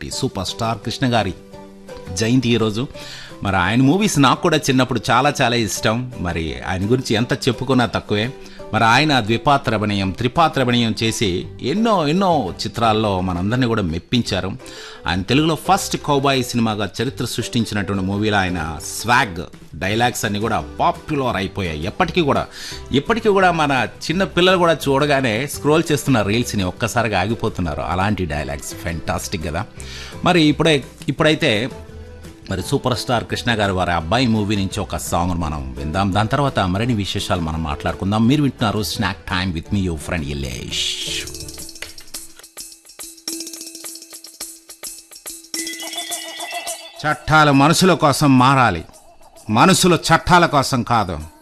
super star Krishna గారి జయంతి ఈరోజు మరి ఆయన మూవీస్ నాకు కూడా చిన్నప్పుడు చాలా చాలా ఇష్టం మరి ఆయన గురించి ఎంత చెప్పుకున్నా తక్కువే మరి ఆయన ద్విపాత్రభణీయం త్రిపాత్రభణీయం చేసి ఎన్నో ఎన్నో చిత్రాల్లో మనందరినీ కూడా మెప్పించారు ఆయన తెలుగులో ఫస్ట్ కౌబాయ్ సినిమాగా చరిత్ర సృష్టించినటువంటి మూవీలో ఆయన స్వాగ్ డైలాగ్స్ అన్ని కూడా పాపులర్ అయిపోయాయి ఎప్పటికీ కూడా ఇప్పటికీ కూడా మన చిన్న పిల్లలు కూడా చూడగానే స్క్రోల్ చేస్తున్న రీల్స్ని ఒక్కసారిగా ఆగిపోతున్నారు అలాంటి డైలాగ్స్ ఫెంటాస్టిక్ కదా మరి ఇప్పుడే ఇప్పుడైతే మరి సూపర్ స్టార్ కృష్ణ గారి వారి అబ్బాయి మూవీ నుంచి ఒక సాంగ్ మనం విందాం దాని తర్వాత మరిన్ని విశేషాలు మనం మాట్లాడుకుందాం మీరు వింటున్నారు snack time with me you friend Ilesh చట్టాలు మనుషుల కోసం మారాలి మనుషులు చట్టాల కోసం కాదు